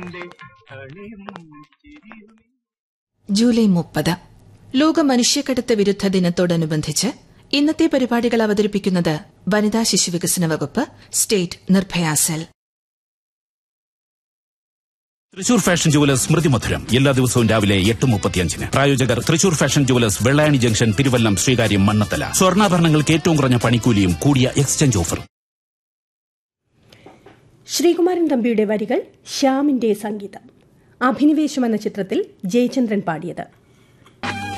നിന്റെ കളിയും ചിരിയും ജൂലൈ മുപ്പത് ലോക മനുഷ്യക്കടത്ത് വിരുദ്ധ ദിനത്തോടനുബന്ധിച്ച് ഇന്നത്തെ പരിപാടികൾ അവതരിപ്പിക്കുന്നത് വനിതാ ശിശുവികസന വകുപ്പ് state Nirbhaya cell Thrissur fashion jewellers സ്മൃതി മധുരം എല്ലാ ദിവസവും രാവിലെ എട്ട് മുപ്പത്തിയഞ്ചിന് പ്രായോജകർ Thrissur fashion jewellers Vellayani junction Thiruvallam Sreekaryam Mannanthala സ്വർണ്ണാഭരണങ്ങൾക്ക് ഏറ്റവും കുറഞ്ഞ പണിക്കൂലിയും കൂടിയ എക്സ്ചേഞ്ച് ഓഫർ ശ്രീകുമാരൻ തമ്പിയുടെ വരികൾ ശ്യാമിന്റെ സംഗീതം അഭിനിവേശം എന്ന ചിത്രത്തിൽ ജയചന്ദ്രൻ പാടിയത്